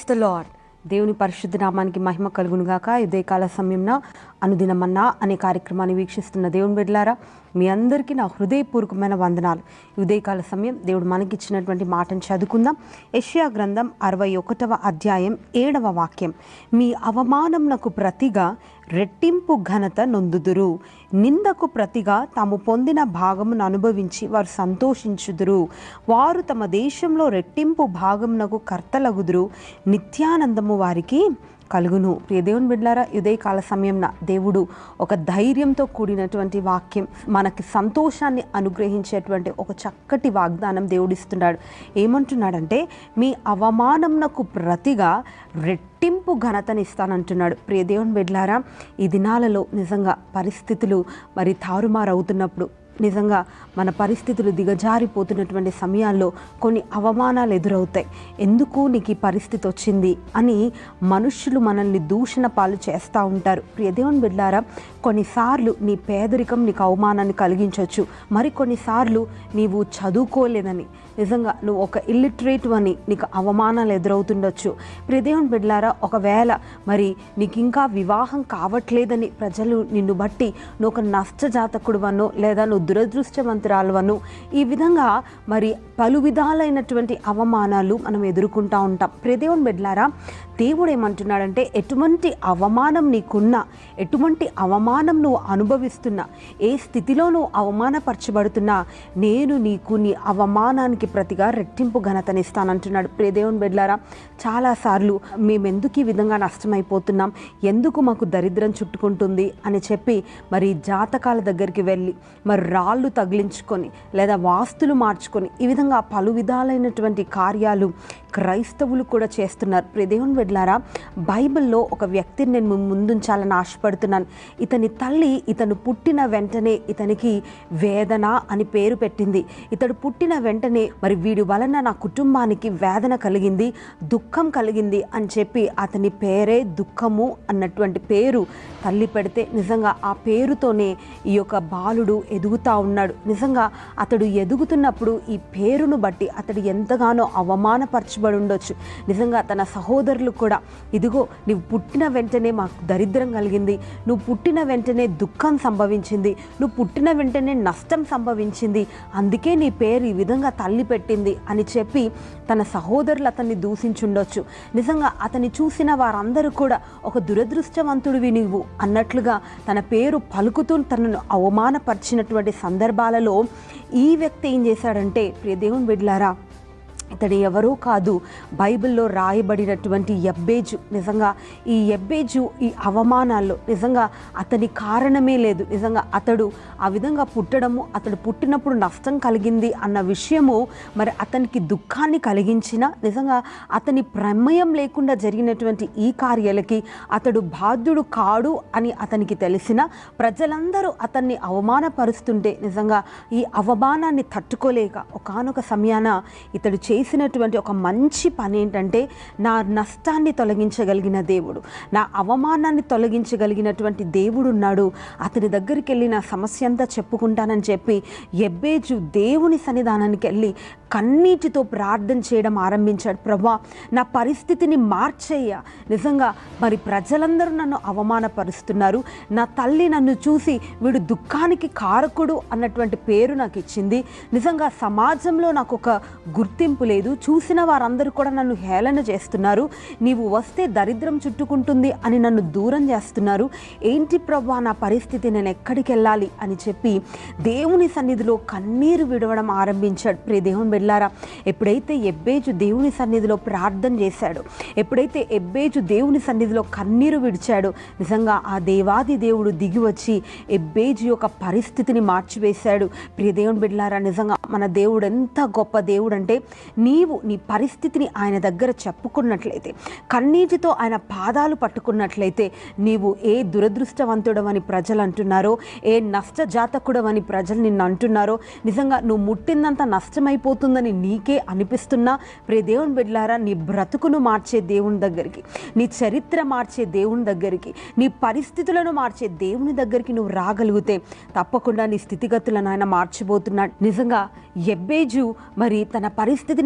price the lord దేవుని పరిశుద్ధ నామానికి మహిమ కలుగును గాక ఉదయకాల సమయంలో అనుదినమన్నా అనే కార్యక్రమాన్ని వీక్షిస్తున్న దేవుని బిడ్డలారా మీ అందరికీ నా హృదయపూర్వకమైన వందనాలు ఈ ఉదయకాల సమయం దేవుడు మనకిచ్చినటువంటి మాటను చదువుకుందాం యెషయా గ్రంథం అరవై ఒకటవ అధ్యాయం ఏడవ వాక్యం మీ అవమానమునకు ప్రతిగా రెట్టింపు ఘనత నొందుదురు నిందకు ప్రతిగా తాము పొందిన భాగమును అనుభవించి వారు సంతోషించుదురు వారు తమ దేశంలో రెట్టింపు భాగమునకు కర్తలగుదురు నిత్యానందము వారికి కలుగును ప్రియ దేవుని బిడ్డారా ఉదయకాల సమయంన దేవుడు ఒక ధైర్యంతో కూడినటువంటి వాక్యం మనకి సంతోషాన్ని అనుగ్రహించేటువంటి ఒక చక్కటి వాగ్దానం దేవుడిస్తున్నాడు ఏమంటున్నాడంటే మీ అవమానంనకు ప్రతిగా రెట్టింపు ఘనతనిస్తానంటున్నాడు ప్రియ దేవుని బిడ్డారా ఈ దినాలలో నిజంగా పరిస్థితులు మరి తారుమారవుతున్నప్పుడు నిజంగా మన పరిస్థితులు దిగజారిపోతున్నటువంటి సమయాల్లో కొన్ని అవమానాలు ఎదురవుతాయి ఎందుకు నీకు ఈ పరిస్థితి వచ్చింది అని మనుషులు మనల్ని దూషణ పాలు చేస్తూ ఉంటారు ప్రియదేవుని బిడ్డారా కొన్నిసార్లు నీ పేదరికం నీకు అవమానాన్ని కలిగించవచ్చు మరి కొన్నిసార్లు నీవు చదువుకోలేదని నిజంగా నువ్వు ఒక ఇల్లిటరేట్ అని నీకు అవమానాలు ఎదురవుతుండొచ్చు ప్రియదేవుని బిడ్డారా ఒకవేళ మరి నీకు ఇంకా వివాహం కావట్లేదని ప్రజలు నిన్ను బట్టి నువ్వు ఒక నష్టజాతకుడువను లేదా నువ్వు దురదృష్టవంతురాలువను ఈ విధంగా మరి పలు విధాలైనటువంటి అవమానాలు మనం ఎదుర్కొంటూ ఉంటాం ప్రియదేవుని బిడ్లారా దేవుడు ఏమంటున్నాడంటే ఎటువంటి అవమానం నీకున్నా ఎటువంటి అవమానం నువ్వు అనుభవిస్తున్నా ఏ స్థితిలో నువ్వు అవమానపరచబడుతున్నా నేను నీకు నీ అవమానానికి ప్రతిగా రెట్టింపు ఘనతనిస్తానంటున్నాడు ప్రియదేవుని బిడ్లారా చాలాసార్లు మేము ఎందుకు ఈ విధంగా నష్టమైపోతున్నాం ఎందుకు మాకు దరిద్రం చుట్టుకుంటుంది అని చెప్పి మరి జాతకాల దగ్గరికి వెళ్ళి మరి రాళ్ళు తగిలించుకొని లేదా వాస్తులు మార్చుకొని ఈ విధంగా పలు విధాలైనటువంటి కార్యాలు క్రైస్తవులు కూడా చేస్తున్నారు ప్రియదేవుని వెళ్ళారా బైబిల్లో ఒక వ్యక్తిని నేను మీ ముందుంచాలని ఆశపడుతున్నాను ఇతని తల్లి ఇతను పుట్టిన వెంటనే ఇతనికి వేదన అని పేరు పెట్టింది ఇతడు పుట్టిన వెంటనే మరి వీడి వలన నా కుటుంబానికి వేదన కలిగింది దుఃఖం కలిగింది అని చెప్పి అతని పేరే దుఃఖము అన్నటువంటి పేరు తల్లి పెడితే నిజంగా ఆ పేరుతోనే ఈ యొక్క బాలుడు ఎదుగుతా ఉన్నాడు నిజంగా అతడు ఎదుగుతున్నప్పుడు ఈ పేరును బట్టి అతడు ఎంతగానో అవమానపరచబడి ఉండొచ్చు నిజంగా తన సహోదరులు కూడా ఇదిగో నువ్వు పుట్టిన వెంటనే మాకు దరిద్రం కలిగింది నువ్వు పుట్టిన వెంటనే దుఃఖం సంభవించింది నువ్వు పుట్టిన వెంటనే నష్టం సంభవించింది అందుకే నీ పేరు ఈ విధంగా తల్లి పెట్టింది అని చెప్పి తన సహోదరులు అతన్ని దూషించుండొచ్చు నిజంగా అతన్ని చూసిన వారందరూ కూడా ఒక దురదృష్టవంతుడివి నీవు అన్నట్లుగా తన పేరు పలుకుతూ తనను అవమానపరిచినటువంటి సందర్భాలలో ఈ వ్యక్తి ఏం చేశాడంటే ప్రియ దేవుని బిడ్లారా ఇతడు ఎవరో కాదు బైబిల్లో రాయబడినటువంటి ఎబ్బేజు నిజంగా ఈ ఎబ్బేజు ఈ అవమానాల్లో నిజంగా అతని కారణమే లేదు నిజంగా అతడు ఆ విధంగా పుట్టడము అతడు పుట్టినప్పుడు నష్టం కలిగింది అన్న విషయము మరి అతనికి దుఃఖాన్ని కలిగించిన నిజంగా అతని ప్రమేయం లేకుండా జరిగినటువంటి ఈ కార్యాలకి అతడు బాధ్యుడు కాడు అని అతనికి తెలిసిన ప్రజలందరూ అతన్ని అవమానపరుస్తుంటే నిజంగా ఈ అవమానాన్ని తట్టుకోలేక ఒకానొక సమయాన ఇతడు చేసినటువంటి ఒక మంచి పని ఏంటంటే నా నష్టాన్ని తొలగించగలిగిన దేవుడు నా అవమానాన్ని తొలగించగలిగినటువంటి దేవుడు ఉన్నాడు అతని దగ్గరికి వెళ్ళి నా సమస్య అంతా చెప్పుకుంటానని చెప్పి ఎబ్బేజు దేవుని సన్నిధానానికి వెళ్ళి కన్నీటితో ప్రార్థన చేయడం ఆరంభించాడు ప్రభా నా పరిస్థితిని మార్చేయ నిజంగా మరి ప్రజలందరూ నన్ను అవమానపరుస్తున్నారు నా తల్లి నన్ను చూసి వీడు దుఃఖానికి కారకుడు అన్నటువంటి పేరు నాకు ఇచ్చింది నిజంగా సమాజంలో నాకు ఒక గుర్తింపు లేదు చూసిన వారందరూ కూడా నన్ను హేళన చేస్తున్నారు నీవు వస్తే దరిద్రం చుట్టుకుంటుంది అని నన్ను దూరం చేస్తున్నారు ఏంటి ప్రభా నా పరిస్థితి నేను ఎక్కడికి వెళ్ళాలి అని చెప్పి దేవుని సన్నిధిలో కన్నీరు విడవడం ఆరంభించాడు ప్రియ దేవుని వెళ్ళారా ఎప్పుడైతే ఎబ్బేజు దేవుని సన్నిధిలో ప్రార్థన చేశాడు ఎప్పుడైతే ఎబ్బేజు దేవుని సన్నిధిలో కన్నీరు విడిచాడో నిజంగా ఆ దేవాది దేవుడు దిగి వచ్చి ఎబ్బేజు యొక్క పరిస్థితిని మార్చివేశాడు ప్రియ దేవుని బిడ్డలారా నిజంగా మన దేవుడు ఎంత గొప్ప దేవుడు అంటే నీవు నీ పరిస్థితిని ఆయన దగ్గర చెప్పుకున్నట్లయితే కన్నీటితో ఆయన పాదాలు పట్టుకున్నట్లయితే నీవు ఏ దురదృష్టవంతుడవని ప్రజలు అంటున్నారో ఏ నష్టజాతకుడవని ప్రజలు నిన్ను అంటున్నారో నిజంగా నువ్వు ముట్టిందంత నష్టమైపోతుందని నీకే అనిపిస్తున్నా ప్రే దేవుని బిడ్లారా నీ బ్రతుకును మార్చే దేవుని దగ్గరికి నీ చరిత్ర మార్చే దేవుని దగ్గరికి నీ పరిస్థితులను మార్చే దేవుని దగ్గరికి నువ్వు రాగలిగితే తప్పకుండా నీ స్థితిగతులను ఆయన మార్చిపోతున్నాడు నిజంగా ఎబ్బేజు మరి తన పరిస్థితిని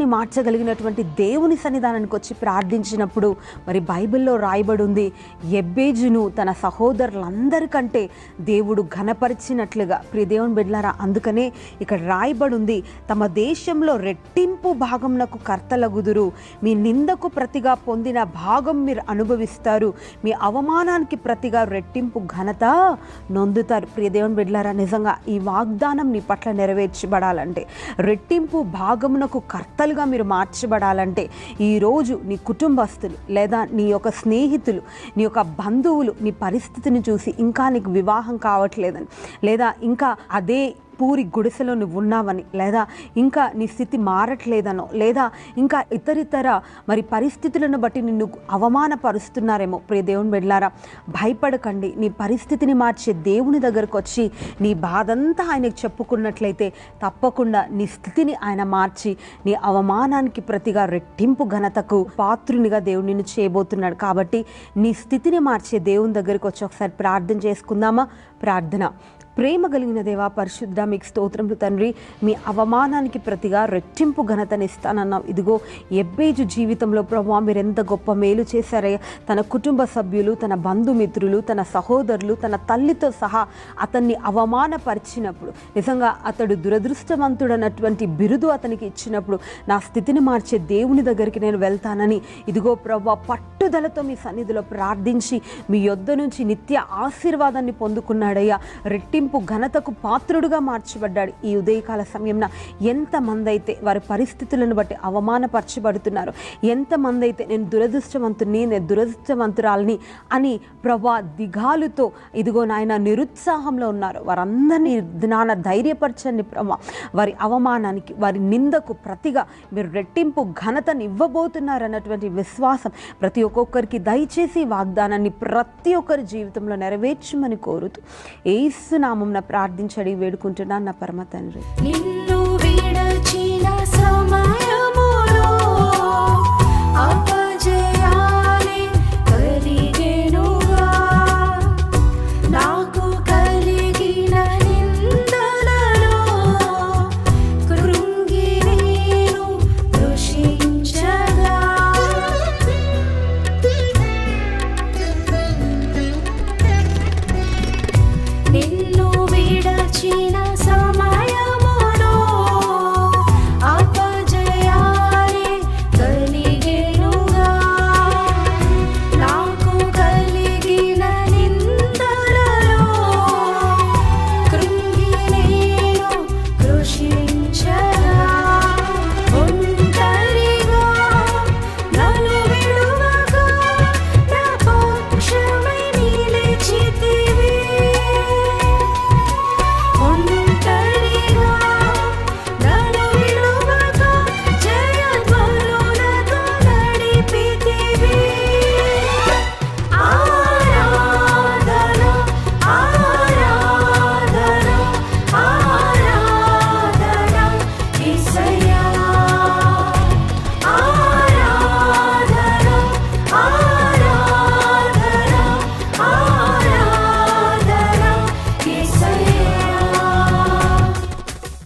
స్థితిని మార్చగలిగినటువంటి దేవుని సన్నిధానానికి వచ్చి ప్రార్థించినప్పుడు మరి బైబిల్లో రాయబడి ఉంది ఎబ్బేజును తన సహోదరులందరికంటే దేవుడు ఘనపరిచినట్లుగా ప్రియ దేవుని బిడ్డలారా అందుకనే ఇక్కడ రాయబడి ఉంది తమ దేశంలో రెట్టింపు భాగంనకు కర్తలగుదురు మీ నిందకు ప్రతిగా పొందిన భాగం మీరు అనుభవిస్తారు మీ అవమానానికి ప్రతిగా రెట్టింపు ఘనత నొందుతారు ప్రియ దేవుని బిడ్డలారా నిజంగా ఈ వాగ్దానం నీ పట్ల నెరవేర్చబడాలంటే రెట్టింపు భాగమునకు కర్తలుగా మీరు మార్చబడాలంటే ఈరోజు నీ కుటుంబస్తులు లేదా నీ యొక్క స్నేహితులు నీ యొక్క బంధువులు నీ పరిస్థితిని చూసి ఇంకా నీకు వివాహం కావట్లేదని లేదా ఇంకా అదే పూరి గుడిసెలో నువ్వు ఉన్నావని లేదా ఇంకా నీ స్థితి మారట్లేదనో లేదా ఇంకా ఇతరితర మరి పరిస్థితులను బట్టి నిన్ను అవమానపరుస్తున్నారేమో ప్రియ దేవుని బిడ్డలారా భయపడకండి నీ పరిస్థితిని మార్చే దేవుని దగ్గరకు వచ్చి నీ బాధంతా ఆయనకు చెప్పుకున్నట్లయితే తప్పకుండా నీ స్థితిని ఆయన మార్చి నీ అవమానానికి ప్రతిగా రెట్టింపు ఘనతకు పాత్రునిగా దేవుడు నిన్ను చేయబోతున్నాడు కాబట్టి నీ స్థితిని మార్చే దేవుని దగ్గరికి వచ్చి ఒకసారి ప్రార్థన చేసుకుందామా ప్రార్థన ప్రేమ కలిగిన దేవా పరిశుద్ధ మీకు స్తోత్రములు తండ్రి మీ అవమానానికి ప్రతిగా రెట్టింపు ఘనతనిస్తానన్నాం ఇదిగో ఎబ్బేజు జీవితంలో ప్రభావ మీరు ఎంత గొప్ప మేలు చేశారయ్యా తన కుటుంబ సభ్యులు తన బంధుమిత్రులు తన సహోదరులు తన తల్లితో సహా అతన్ని అవమానపరిచినప్పుడు నిజంగా అతడు దురదృష్టవంతుడన్నటువంటి బిరుదు అతనికి ఇచ్చినప్పుడు నా స్థితిని మార్చే దేవుని దగ్గరికి నేను వెళ్తానని ఇదిగో ప్రభా పట్టుదలతో మీ సన్నిధిలో ప్రార్థించి మీ యొద్ద నుంచి నిత్య ఆశీర్వాదాన్ని పొందుకున్నాడయ్యా రెట్టింపు ఘనతకు పాత్రుడుగా మార్చబడ్డాడు ఈ ఉదయకాల సమయంలో ఎంతమంది అయితే వారి పరిస్థితులను బట్టి అవమానపరచబడుతున్నారు ఎంతమంది అయితే నేను దురదృష్టవంతుని నేను దురదృష్టవంతురాలని అని ప్రభా దిగాలుతో ఇదిగో నాయన నిరుత్సాహంలో ఉన్నారు వారందరినీ నాన్న ధైర్యపరచండి ప్రభా వారి అవమానానికి వారి నిందకు ప్రతిగా మీరు రెట్టింపు ఘనతను ఇవ్వబోతున్నారు అన్నటువంటి విశ్వాసం ప్రతి ఒక్కొక్కరికి దయచేసి ఈ వాగ్దానాన్ని ప్రతి ఒక్కరి జీవితంలో నెరవేర్చమని కోరుతూ ఏసునామం ప్రార్థించడి వేడుకుంటున్నాను నా పరమ తండ్రి నిన్ను